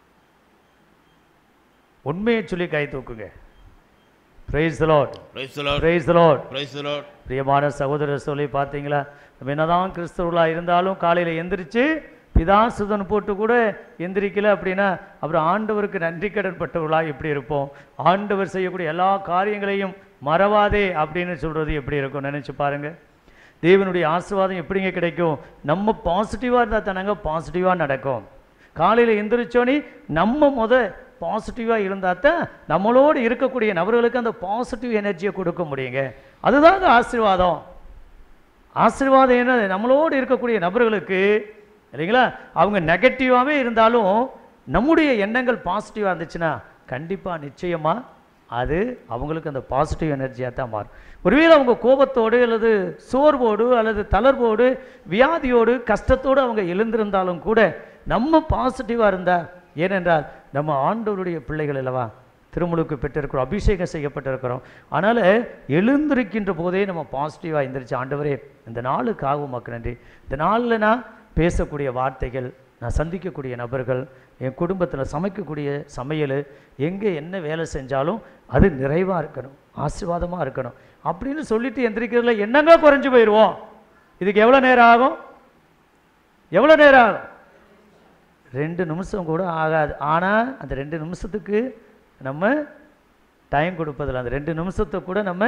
உண்மையை சொல்லி கை தூக்குங்க praise Lord praise the Lord. Praise Lord praise the Lord. பிரியமான சகோதரர் சொல்லி பார்த்தீங்களா நம்ம என்னதான் கிறிஸ்தவர்களாக இருந்தாலும் காலையில் எந்திரிச்சு பிதாசுதன் போட்டு கூட எந்திரிக்கல அப்படின்னா அப்புறம் ஆண்டவருக்கு நன்றி கடன் பட்டவர்களாக எப்படி இருப்போம் ஆண்டவர் செய்யக்கூடிய எல்லா காரியங்களையும் மறவாதே அப்படின்னு சொல்றது எப்படி இருக்கும் நினைச்சு பாருங்க தேவனுடைய ஆசீர்வாதம் எப்படிங்க கிடைக்கும் நம்ம பாசிட்டிவாக இருந்தால் தானங்க பாசிட்டிவாக நடக்கும் காலையில் எந்திரிச்சோனே நம்ம முத பாசிட்டிவாக இருந்தால் தான் நம்மளோடு இருக்கக்கூடிய நபர்களுக்கு அந்த பாசிட்டிவ் எனர்ஜியை கொடுக்க முடியுங்க அதுதாங்க ஆசீர்வாதம் ஆசீர்வாதம் என்ன நம்மளோடு இருக்கக்கூடிய நபர்களுக்கு இல்லைங்களா அவங்க நெகட்டிவாகவே இருந்தாலும் நம்முடைய எண்ணங்கள் பாசிட்டிவாக இருந்துச்சுன்னா கண்டிப்பாக நிச்சயமாக அது அவங்களுக்கு அந்த பாசிட்டிவ் எனர்ஜியாக தான் மாறும் ஒருவேளை அவங்க கோபத்தோடு அல்லது சோர்வோடு அல்லது தளர்வோடு வியாதியோடு கஷ்டத்தோடு அவங்க எழுந்திருந்தாலும் கூட நம்ம பாசிட்டிவாக இருந்தால் ஏனென்றால் நம்ம ஆண்டவருடைய பிள்ளைகள் அல்லவா திருமுழுக்கு பெற்றிருக்கிறோம் அபிஷேகம் செய்யப்பட்டிருக்கிறோம் அதனால் எழுந்திருக்கின்ற போதே நம்ம பாசிட்டிவாக எந்திரிச்சு ஆண்டவரே இந்த நாளுக்காக உமக்கு நன்றி இந்த நாளில் நான் பேசக்கூடிய வார்த்தைகள் நான் சந்திக்கக்கூடிய நபர்கள் என் குடும்பத்தில் சமைக்கக்கூடிய சமையல் எங்கே என்ன வேலை செஞ்சாலும் அது நிறைவாக இருக்கணும் ஆசீர்வாதமாக இருக்கணும் அப்படின்னு சொல்லிட்டு எந்திரிக்கிறதுல என்னங்க குறைஞ்சு போயிடுவோம் இதுக்கு எவ்வளோ நேரம் ஆகும் எவ்வளோ நேரம் ஆகும் ரெண்டு நிமிஷம் கூட ஆகாது ஆனால் அந்த ரெண்டு நிமிஷத்துக்கு நம்ம டைம் கொடுப்பதில்ல அந்த ரெண்டு நிமிஷத்தை கூட நம்ம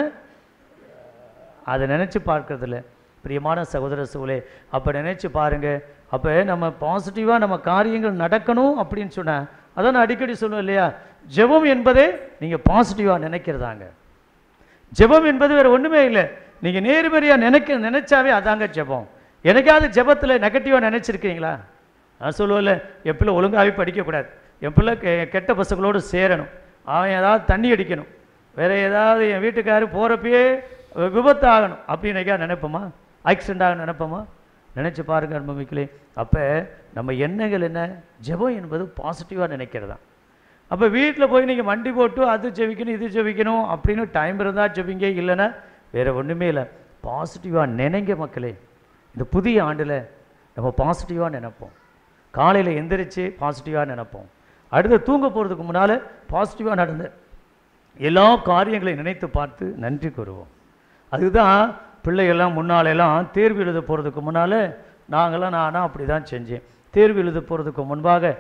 அதை நினச்சி பார்க்கறதில்ல பிரியமான சகோதர சூழலே அப்போ நினச்சி பாருங்க அப்போ நம்ம பாசிட்டிவாக நம்ம காரியங்கள் நடக்கணும் அப்படின்னு சொன்னால் அதான் நான் அடிக்கடி சொல்லுவேன் இல்லையா ஜெபம் என்பதே நீங்கள் பாசிட்டிவாக நினைக்கிறதாங்க ஜெபம் என்பது வேறு ஒன்றுமே இல்லை நீங்கள் நேர்மறையாக நினைக்க நினைச்சாவே அதாங்க ஜெபம் எனக்காவது ஜெபத்தில் நெகட்டிவாக நினச்சிருக்கீங்களா நான் சொல்லுவேன்ல என் பிள்ளை ஒழுங்காகவே படிக்கக்கூடாது என் பிள்ளை கெ- கெட்ட பசங்களோடு சேரணும் அவன் ஏதாவது தண்ணி அடிக்கணும் வேற ஏதாவது என் வீட்டுக்காரர் போகிறப்பயே விபத்து ஆகணும் அப்படின்னு என்னைக்கா நினைப்போமா ஆக்சிடென்ட் ஆக நினைப்போமா நினச்சி பாருங்க அனுபவிக்கலே அப்போ நம்ம எண்ணங்கள் என்ன ஜெபம் என்பது பாசிட்டிவாக நினைக்கிறதா அப்போ வீட்டில் போய் நீங்கள் மண்டி போட்டு அது ஜெபிக்கணும் இது ஜெபிக்கணும் அப்படின்னு டைம் இருந்தால் ஜெபிங்க இல்லைன்னா வேறு ஒன்றுமே இல்லை பாசிட்டிவாக நினைங்க மக்களே இந்த புதிய ஆண்டில் நம்ம பாசிட்டிவாக நினைப்போம் காலையில் எந்திரிச்சு பாசிட்டிவாக நினைப்போம் அடுத்து தூங்க போகிறதுக்கு முன்னால் பாசிட்டிவாக நடந்த எல்லா காரியங்களையும் நினைத்து பார்த்து நன்றி கூறுவோம் அதுதான் பிள்ளைகள்லாம் முன்னாலெல்லாம் தேர்வு எழுத போகிறதுக்கு முன்னால் நாங்களாம் நானும் அப்படி தான் செஞ்சேன் தேர்வு எழுத போகிறதுக்கு முன்பாக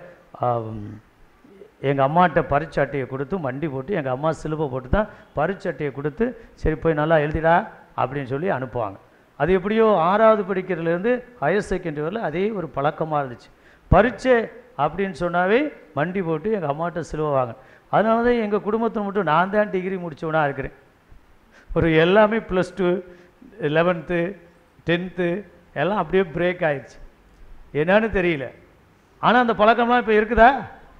எங்கள் அம்மாட்ட பரீட்சை அட்டையை கொடுத்து மண்டி போட்டு எங்கள் அம்மா சிலுவை போட்டு தான் பரீட்சை அட்டையை கொடுத்து சரி போய் நல்லா எழுதிடா அப்படின்னு சொல்லி அனுப்புவாங்க அது எப்படியோ ஆறாவது படிக்கிறதுலேருந்து ஹையர் செகண்டரி வரல அதே ஒரு பழக்கமாக இருந்துச்சு பரீட்சை அப்படின்னு சொன்னாவே மண்டி போட்டு எங்கள் அம்மாட்ட சிலுவை வாங்க அதனால தான் எங்கள் குடும்பத்தில் மட்டும் நான் தான் டிகிரி முடிச்சவனா இருக்கிறேன் ஒரு எல்லாமே ப்ளஸ் டூ லெவன்த்து டென்த்து எல்லாம் அப்படியே பிரேக் ஆயிடுச்சு என்னன்னு தெரியல ஆனால் அந்த பழக்கம்லாம் இப்போ இருக்குதா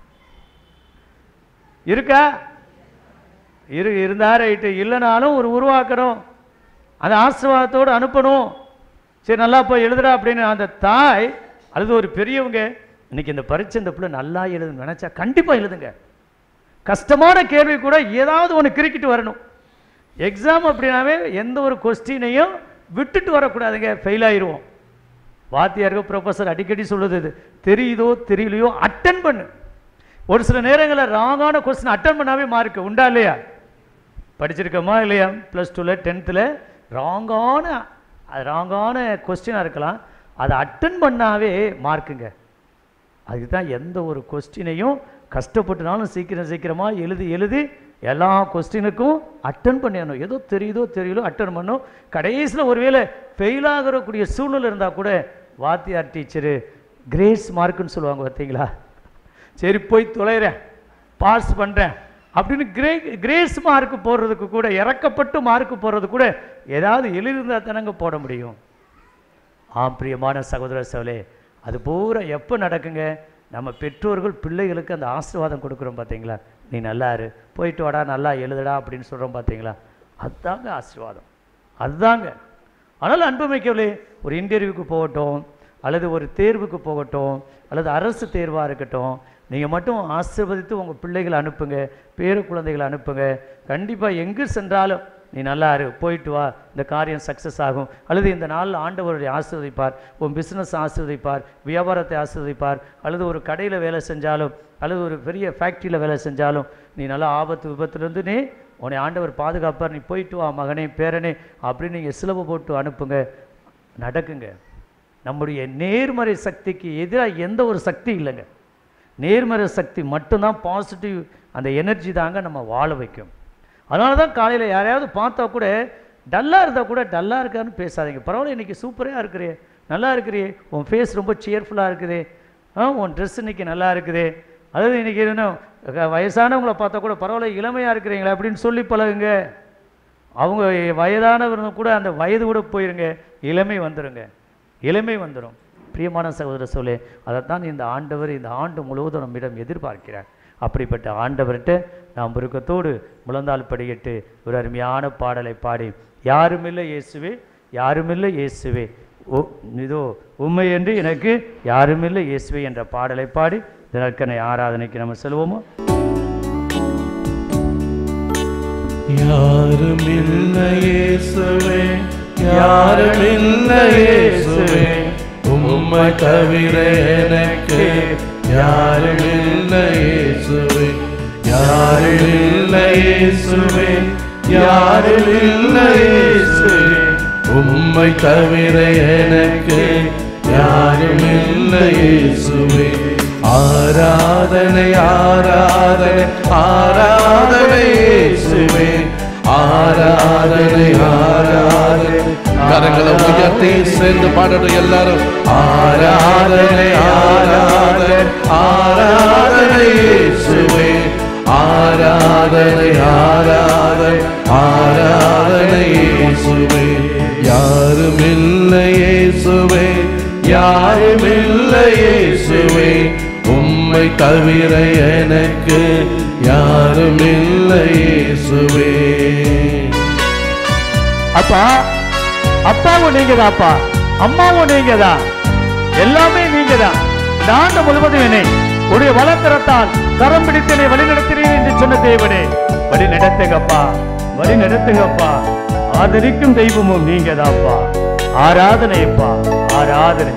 இருக்கா இரு இருந்தா ரைட்டு இல்லைனாலும் ஒரு உருவாக்கணும் அந்த ஆசீர்வாதத்தோடு அனுப்பணும் சரி நல்லா போய் எழுதுடா அப்படின்னு அந்த தாய் அல்லது ஒரு பெரியவங்க இன்னைக்கு இந்த பரீட்சை இந்த பிள்ளை நல்லா எழுதுன்னு நினச்சா கண்டிப்பாக எழுதுங்க கஷ்டமான கேள்வி கூட ஏதாவது ஒன்று கிறுக்கிட்டு வரணும் எக்ஸாம் அப்படின்னாவே எந்த ஒரு கொஸ்டினையும் விட்டுட்டு வரக்கூடாதுங்க ஃபெயில் ஆயிடுவோம் வாத்தியாருக்கு ப்ரொஃபஸர் அடிக்கடி சொல்லுது இது தெரியுதோ தெரியலையோ அட்டன் பண்ணு ஒரு சில நேரங்களில் ராங்கான கொஸ்டின் அட்டன் பண்ணாவே மார்க் உண்டா இல்லையா படிச்சிருக்கோமா இல்லையா ப்ளஸ் டூவில் டென்த்தில் ராங்கான ராங்கான கொஸ்டினாக இருக்கலாம் அதை அட்டன் பண்ணாவே மார்க்குங்க அதுக்கு தான் எந்த ஒரு கொஸ்டினையும் கஷ்டப்பட்டுனாலும் சீக்கிரம் சீக்கிரமாக எழுதி எழுதி எல்லா கொஸ்டினுக்கும் அட்டன் பண்ணிடணும் ஏதோ தெரியுதோ தெரியலோ அட்டன் பண்ணணும் கடைசியில் ஒருவேளை ஃபெயில் ஆகிறக்கூடிய சூழ்நிலை இருந்தால் கூட வாத்தியார் டீச்சரு கிரேஸ் மார்க்குன்னு சொல்லுவாங்க பார்த்தீங்களா சரி போய் தொலைகிறேன் பாஸ் பண்ணுறேன் அப்படின்னு கிரே கிரேஸ் மார்க் போடுறதுக்கு கூட இறக்கப்பட்டு மார்க் போடுறது கூட ஏதாவது எழுதியிருந்தால் தானங்க போட முடியும் ஆம் பிரியமான சகோதர சோலே அது பூரா எப்போ நடக்குங்க நம்ம பெற்றோர்கள் பிள்ளைகளுக்கு அந்த ஆசீர்வாதம் கொடுக்குறோம் பார்த்தீங்களா நீ நல்லா இரு போயிட்டு வாடா நல்லா எழுதுடா அப்படின்னு சொல்கிறோம் பார்த்தீங்களா அதுதாங்க ஆசீர்வாதம் அதுதாங்க ஆனால் அன்புமிக்கவளே ஒரு இன்டர்வியூக்கு போகட்டும் அல்லது ஒரு தேர்வுக்கு போகட்டும் அல்லது அரசு தேர்வாக இருக்கட்டும் நீங்கள் மட்டும் ஆசீர்வதித்து உங்கள் பிள்ளைகளை அனுப்புங்க பேர குழந்தைகளை அனுப்புங்க கண்டிப்பாக எங்கே சென்றாலும் நீ நல்லா இரு போயிட்டு வா இந்த காரியம் சக்ஸஸ் ஆகும் அல்லது இந்த நாளில் ஆண்டவருடைய ஆசீர்வதிப்பார் உன் பிஸ்னஸ் ஆசீர்வதிப்பார் வியாபாரத்தை ஆசீர்வதிப்பார் அல்லது ஒரு கடையில் வேலை செஞ்சாலும் அல்லது ஒரு பெரிய ஃபேக்ட்ரியில் வேலை செஞ்சாலும் நீ நல்லா ஆபத்து விபத்துலேருந்து நீ உன்னை ஆண்டவர் பாதுகாப்பார் நீ போயிட்டு வா மகனே பேரனே அப்படின்னு நீங்கள் சிலவு போட்டு அனுப்புங்க நடக்குங்க நம்முடைய நேர்மறை சக்திக்கு எதிராக எந்த ஒரு சக்தி இல்லைங்க நேர்மறை சக்தி மட்டும்தான் பாசிட்டிவ் அந்த எனர்ஜி தாங்க நம்ம வாழ வைக்கும் அதனால தான் காலையில் யாரையாவது பார்த்தா கூட டல்லாக இருந்தால் கூட டல்லாக இருக்கான்னு பேசாதீங்க பரவாயில்ல இன்றைக்கி சூப்பராக இருக்கிறே நல்லா இருக்கிறே உன் ஃபேஸ் ரொம்ப சியர்ஃபுல்லாக இருக்குதே ஆ உன் ட்ரெஸ் இன்னைக்கு நல்லா இருக்குதே அதாவது இன்றைக்கி இன்னும் வயசானவங்கள பார்த்தா கூட பரவாயில்ல இளமையாக இருக்கிறீங்களா அப்படின்னு சொல்லி பழகுங்க அவங்க வயதானவங்க கூட அந்த வயது கூட போயிருங்க இளமை வந்துருங்க இளமை வந்துடும் பிரியமான சகோதர சொல்லே அதைத்தான் இந்த ஆண்டவர் இந்த ஆண்டு முழுவதும் நம்மிடம் எதிர்பார்க்கிறார் அப்படிப்பட்ட ஆண்டவர்கிட்ட நாம் பெருக்கத்தோடு முழந்தாள் படியிட்டு ஒரு அருமையான பாடலை பாடி யாருமில்லை இயேசுவே யாருமில்லை இயேசுவே ஓ இதோ உண்மை என்று எனக்கு யாருமில்லை இயேசுவே என்ற பாடலை பாடி இதற்கனை ஆராதனைக்கு நம்ம செல்வோமோ யாருமில்லையேசுவே யாருமில்லையேசுவே உம்மை தவிர எனக்கு யாருமில்லையேசுவே யாருமில்லையேசுவே யாருமில்லையேசுவே உம்மை தவிர எனக்கு யாருமில்லையேசுவே ஆராதனை ஆராதனை ஆராதனை இயேசுவே ஆராதனை ஆராதனை கரங்களை உயர்த்தி சேர்ந்து பாடணும் எல்லாரும் ஆராதனை ஆராதனை ஆராதனை இயேசுவே ஆராதனை ஆராதனை ஆராதனை இயேசுவே யாருமில்லை இயேசுவே யாருமில்லை இயேசுவே உம்மை தவிர எனக்கு யாருமில்லை இயேசுவே அப்பா அப்பாவும் நீங்க தான்ப்பா அம்மாவும் நீங்க தான் எல்லாமே நீங்க தான் இந்த ஆண்டு முழுவதும் என்னை உடைய வளர்த்தரத்தால் கரம் பிடித்து என்னை வழி நடத்தினீர் என்று சொன்ன தேவனே வழி நடத்துங்கப்பா வழி நடத்துங்கப்பா ஆதரிக்கும் தெய்வமும் நீங்க தான்ப்பா ஆராதனைப்பா ஆராதனை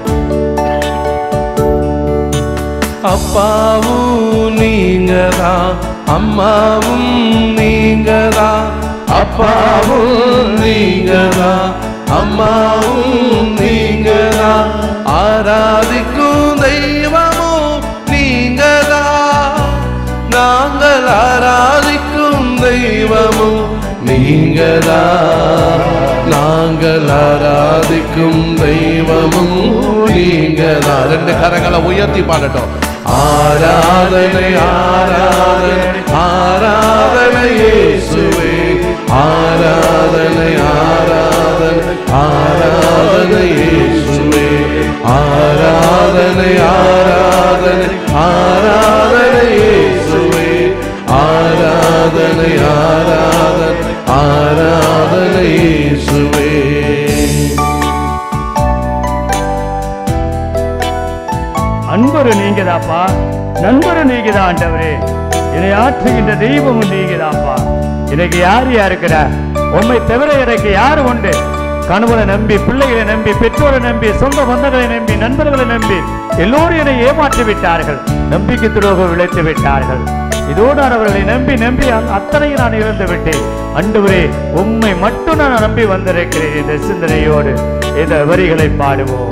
அப்பாவும் நீங்கதான் அம்மாவும் நீங்கதான் அப்பாவும் நீங்கதான் அம்மாவும் நீங்கதான் ஆராதிக்கும் தெய்வமும் நீங்கதான் நாங்கள் ஆராதிக்கும் தெய்வமும் நீங்கதான் நாங்கள் ஆராதிக்கும் தெய்வமும் நீங்கதான் ரெண்டு கரங்களை உயர்த்தி பாடட்டும் ஆராதனை ஆராதனை ஆராதனை இயேசுவே ஆராதனை ஆராதனை ஆராதனை இயேசுவே ஆராதனை ஆராதனை ஆராதனை இயேசுவே ஆராதனை ஆராதனை ஆராதனை இயேசுவே அன்பரு நீங்கதாப்பா நண்பரு நீங்கதான் ஆண்டவரே என்னை ஆற்றுகின்ற தெய்வமும் நீங்கதாப்பா எனக்கு யார் யாருக்குடா உண்மை தவிர எனக்கு யார் உண்டு கணவனை நம்பி பிள்ளைகளை நம்பி பெற்றோரை நம்பி சொந்த பந்தங்களை நம்பி நண்பர்களை நம்பி எல்லோரும் என்னை ஏமாற்றி விட்டார்கள் நம்பிக்கை துரோகம் விளைத்து விட்டார்கள் இதோடு நான் அவர்களை நம்பி நம்பி அ- அத்தனையும் நான் இழந்து விட்டேன் அன்றுவரே உண்மை மட்டும் நான் நம்பி வந்திருக்கிறேன் இந்த சிந்தனையோடு இந்த வரிகளை பாடுவோம்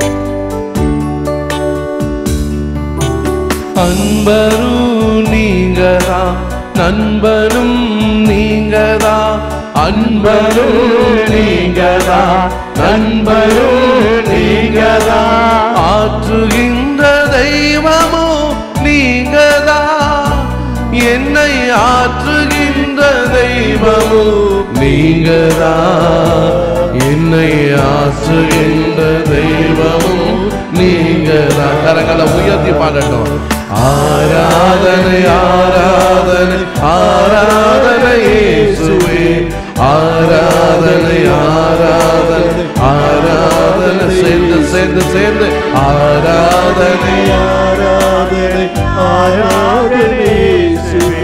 அன்பரும் நீங்கதா நண்பனும் நீங்கதா அன்பரும் நீங்கதா நண்பரும் நீங்கதா ஆற்றுகின்ற தெய்வமும் நீங்கதா என்னை ஆற்றுகின்ற தெய்வமும் நீங்கதா என்னை ஆற்றுகின்ற தெய்வமும் நீங்கதா கரங்களை உயர்த்தி பாடட்டும் ஆராதனை ஆராதனை ஆராதனை இயேசுவே ஆராதனை ஆராதனை ஆராதனை சேர்ந்து சேர்ந்து சேர்ந்து சேர்ந்து ஆராதனை ஆராதனை ஆராதனை இயேசுவே.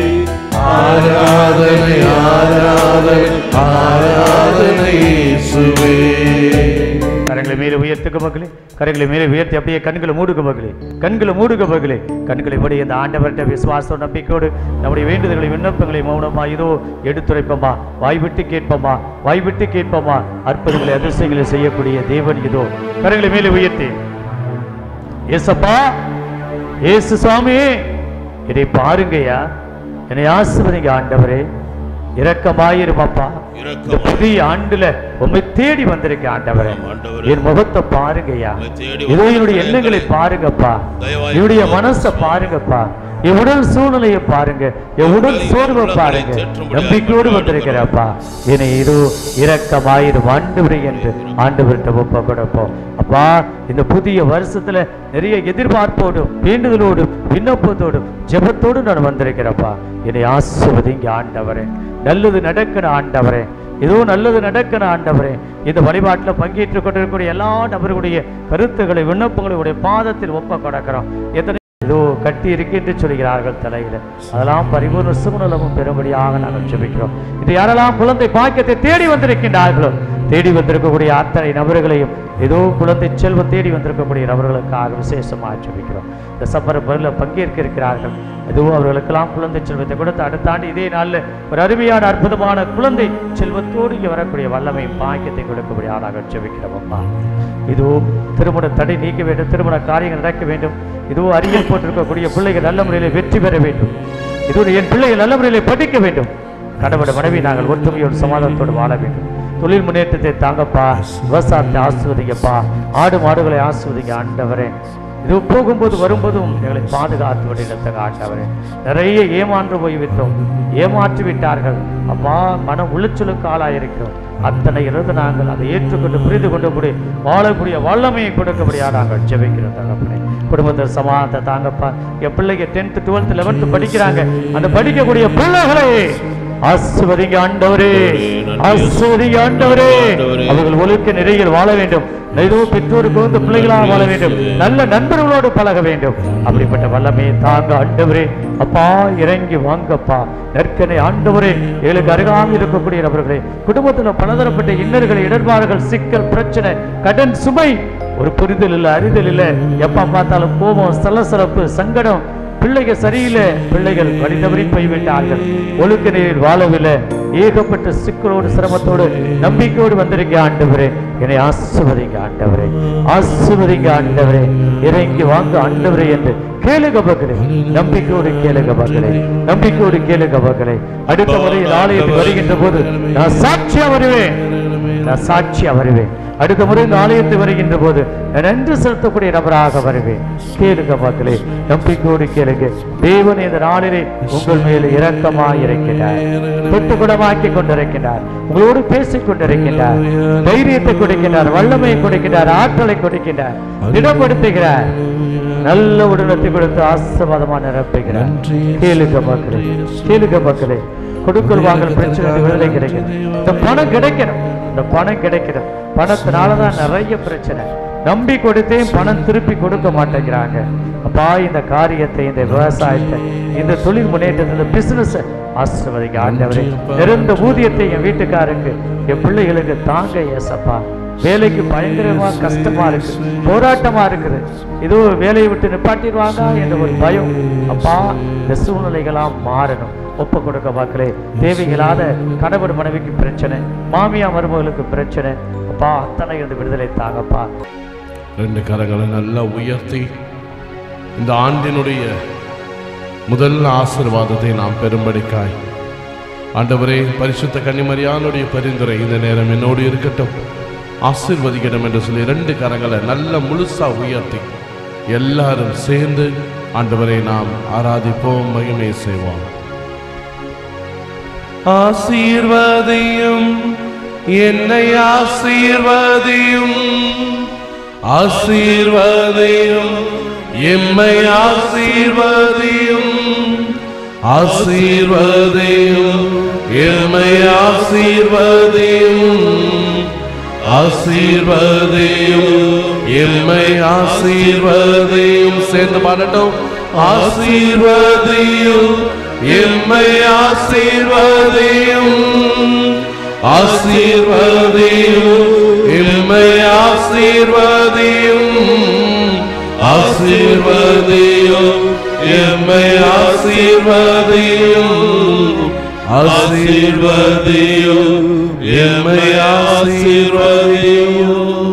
ஆராதனை ஆராதனை ஆராதனை இயேசுவே. கரங்களை மேலே உயர்த்துக்க மகளே கரங்களை மேலே உயர்த்தி அப்படியே கண்களை மூடுக மகளே கண்களை மூடுக மகளே கண்களை படி இந்த ஆண்டவர்கிட்ட விசுவாசம் நம்பிக்கையோடு நம்முடைய வேண்டுதல்களை விண்ணப்பங்களை மௌனமா இதோ எடுத்துரைப்போமா வாய் விட்டு கேட்போமா வாய் விட்டு கேட்போமா அற்புதங்களை அதிசயங்களை செய்யக்கூடிய தேவன் இதோ கரங்களை மேலே உயர்த்தி ஏசப்பா ஏசு சுவாமி இதை பாருங்கய்யா என்னை ஆசிர்வதிங்க ஆண்டவரே இரக்கமாயிருமப்பா இந்த இரக்கமாயிரும். புதிய ஆண்டுல உம்மை தேடி வந்திருக்கேன் ஆண்டவரே ஆண்டவரே. என் முகத்தை பாருங்கய்யா உம்மை தேடி இதோ என்னுடைய வந்திருக்கிற எண்ணங்களை எங்களை பாருங்கப்பா தயவாய் என்னுடைய பாருங்க. மனசை பாருங்கப்பா என் உடல் சூழ்நிலையை பாருங்க என் உடல் உங்களை சோர்வை உள்ளங்களை பாருங்க தேற்றும்படியாக நம்பிக்கையோடு கொண்டு வந்திருக்கிறப்பா என்னை இதோ இரக்கமாயிரும் ஆண்டவரே என்று ஆண்டவர்கிட்ட ஒப்ப கொடுப்போம் அப்பா இந்த புதிய வருஷத்துல நிறைய எதிர்பார்ப்போடும் வேண்டுதலோடும் விண்ணப்பத்தோடும் ஜெபத்தோடு நான் வந்திருக்கிறப்பா என்னை ஆசிர்வதிங்க ஆண்டவரே நல்லது நடக்கணும் ஆண்டவரே ஏதோ நல்லது நடக்கணும் ஆண்டவரே இந்த வழிபாட்டில் பங்கேற்றுக் கொண்டிருக்கக்கூடிய எல்லா நபர்களுடைய கருத்துக்களை விண்ணப்பங்களை உடைய பாதத்தில் ஒப்ப கொடுக்கிறோம் எத்தனை இதோ கட்டி இருக்கின்று சொல்கிறார்கள் தலையில அதெல்லாம் பரிபூர்ண சுகுணலமும் பெறும்படியாக நாங்கள் ஜெபிக்கிறோம் இது யாரெல்லாம் குழந்தை பாக்கியத்தை தேடி வந்திருக்கின்றார்களோ தேடி வந்திருக்கக்கூடிய அத்தனை நபர்களையும் ஏதோ குழந்தை செல்வம் தேடி வந்திருக்கக்கூடிய நபர்களுக்காக விசேஷமாக ஜெபிக்கிறோம் இந்த சப்பர பொருளில் பங்கேற்க இருக்கிறார்கள் எதுவும் அவர்களுக்கெல்லாம் குழந்தை செல்வத்தை கொடுத்து அடுத்த ஆண்டு இதே நாளில் ஒரு அருமையான அற்புதமான குழந்தை செல்வத்தோடு இங்கே வரக்கூடிய வல்லமையும் பாக்கியத்தை கொடுக்கக்கூடிய ஆளாக ஜெபிக்கிறோம் அப்பா இதோ திருமண தடை நீக்க வேண்டும் திருமண காரியங்கள் நடக்க வேண்டும் இதோ அரியல் போட்டிருக்கக்கூடிய பிள்ளைகள் நல்ல முறையில் வெற்றி பெற வேண்டும் இதோ என் பிள்ளைகள் நல்ல முறையில் படிக்க வேண்டும் கடவுள மனைவி நாங்கள் ஒற்றுமையோடு சமாதானத்தோடு வாழ வேண்டும் தொழில் முன்னேற்றத்தை தாங்கப்பா விவசாயத்தை ஆசிர்வதிங்கப்பா ஆடு மாடுகளை ஆசிர்வதிங்க ஆண்டவரே இது போகும்போது வரும்போதும் எங்களை பாதுகாத்து வழிநடத்த ஆண்டவரே நிறைய ஏமாந்து போய் விட்டோம் ஏமாற்றி விட்டார்கள் அப்பா மன உளைச்சலுக்கு ஆளாயிருக்கிறோம் அத்தனை இருந்து நாங்கள் அதை ஏற்றுக்கொண்டு புரிந்து கொண்டு கூடி வாழக்கூடிய வல்லமையை கொடுக்கக்கூடியா நாங்கள் ஜெபிக்கிறோம் தகப்பனே குடும்பத்தில் சமாதானத்தை தாங்கப்பா என் பிள்ளைங்க டென்த்து டுவெல்த்து லெவன்த்து படிக்கிறாங்க அந்த படிக்கக்கூடிய பிள்ளைகளை ஆசிர்வதிங்க ஆண்டவரே ஆசிர்வதிங்க ஆண்டவரே அவர்கள் ஒழுக்க நிறையில் வாழ வேண்டும் ஏதோ பெற்றோருக்கு வந்து பிள்ளைகளாக வாழ வேண்டும் நல்ல நண்பர்களோடு பழக வேண்டும் அப்படிப்பட்ட வல்லமையை தாங்க ஆண்டவரே அப்பா இறங்கி வாங்கப்பா நற்கனை ஆண்டவரே எங்களுக்கு அருகாமல் இருக்கக்கூடிய நபர்களே குடும்பத்தில் பலதரப்பட்ட இன்னல்கள் இடர்பாடுகள் சிக்கல் பிரச்சனை கடன் சுமை ஒரு புரிதல் இல்லை அறிதல் இல்லை எப்ப பார்த்தாலும் கோபம் சலசலப்பு சங்கடம் பிள்ளைகள் சரியில்லை பிள்ளைகள் வழி தவறி போய்விட்டார்கள் ஒழுக்க நீரில் வாழவில்லை ஏகப்பட்ட சிக்கலோடு சிரமத்தோடு நம்பிக்கையோடு வந்திருக்க ஆண்டவரே என்னை ஆசிர்வதிங்க ஆண்டவரே ஆசிர்வதிங்க ஆண்டவரே இறங்கி வாங்க ஆண்டவரே என்று கேளுக மகளே நம்பிக்கையோடு கேளுக மகளே நம்பிக்கையோடு கேளுக மகளே அடுத்த முறையில் ஆலயத்தில் வருகின்ற போது நான் சாட்சியா வருவேன் நான் சாட்சியா வருவேன் அடுத்த முறை இந்த ஆலயத்தில் வருகின்ற போது நான் நன்றி செலுத்தக்கூடிய நபராக வருவேன் கேளுங்க மக்களே நம்பிக்கையோடு கேளுங்க தேவன் இந்த நாளிலே உங்கள் மேல் இரக்கமாய் இருக்கிறார் தொட்டு குணமாக்கி கொண்டிருக்கிறார் உங்களோடு பேசிக் கொண்டிருக்கிறார் தைரியத்தை கொடுக்கிறார் வல்லமையை கொடுக்கிறார் ஆற்றலை கொடுக்கிறார் திடப்படுத்துகிறார் நல்ல உடனத்தை கொடுத்து ஆசீர்வாதமா நிரப்புகிறார் கேளுங்க மக்களே கேளுங்க மக்களே கொடுக்கல் வாங்கல் பிரச்சனை விடுதலை கிடைக்கணும் இந்த பணம் கிடைக்கணும் இந்த பணம் கிடைக்கணும் பணத்தினாலதான் நிறைய பிரச்சனை நம்பி கொடுத்தேன் பணம் திருப்பி கொடுக்க மாட்டேங்கிறாங்க அப்பா இந்த காரியத்தை இந்த விவசாயத்தை இந்த தொழில் முன்னேற்றத்தை இந்த பிசினஸ் ஆசிர்வதிக்க ஆண்டவரே நிறந்த ஊதியத்தை என் வீட்டுக்காருக்கு என் பிள்ளைகளுக்கு தாங்க ஏசப்பா வேலைக்கு பயங்கரமா கஷ்டமா இருக்கு போராட்டமா இருக்குது இது வேலையை விட்டு நிப்பாட்டிடுவாங்க என்ற ஒரு பயம் அப்பா இந்த சூழ்நிலைகளாம் மாறணும் ஒப்பு கொடுக்க மக்களே தேவையில்லாத கணவன் மனைவிக்கு பிரச்சனை மாமியா மருமகளுக்கு பிரச்சனை அப்பா அத்தனை இருந்து விடுதலை தாங்கப்பா ரெண்டு கரங்களை நல்லா உயர்த்தி இந்த ஆண்டினுடைய முதல் ஆசீர்வாதத்தை நாம் பெறும்படிக்காய் ஆண்டவரே பரிசுத்த கன்னிமரியானுடைய பரிந்துரை இந்த நேரம் என்னோடு இருக்கட்டும் ஆசீர்வதிக்கணும் என்று சொல்லி ரெண்டு கரங்களை நல்ல முழுசா உயர்த்தி எல்லாரும் சேர்ந்து ஆண்டவரை நாம் ஆராதிப்போம் மகிமை செய்வோம் ஆசீர்வதியும் என்னை ஆசீர்வதியும் ஆசீர்வதியும் எம்மை ஆசீர்வதியும் ஆசீர்வதியும் எம்மை ஆசீர்வதியும் ஆசீர்வதியும் எம்மை ஆசீர்வதியும் சேர்ந்து பாடட்டும் ஆசீர்வதியும் எம்மை ஆசீர்வதியும் ஆசீர்வதியும் எம்மை ஆசீர்வதியும் ஆசீர்வதியும் எம்மை ஆசீர்வதியும் ஆசீர்வதியும் எம்மை ஆசீர்வதியும்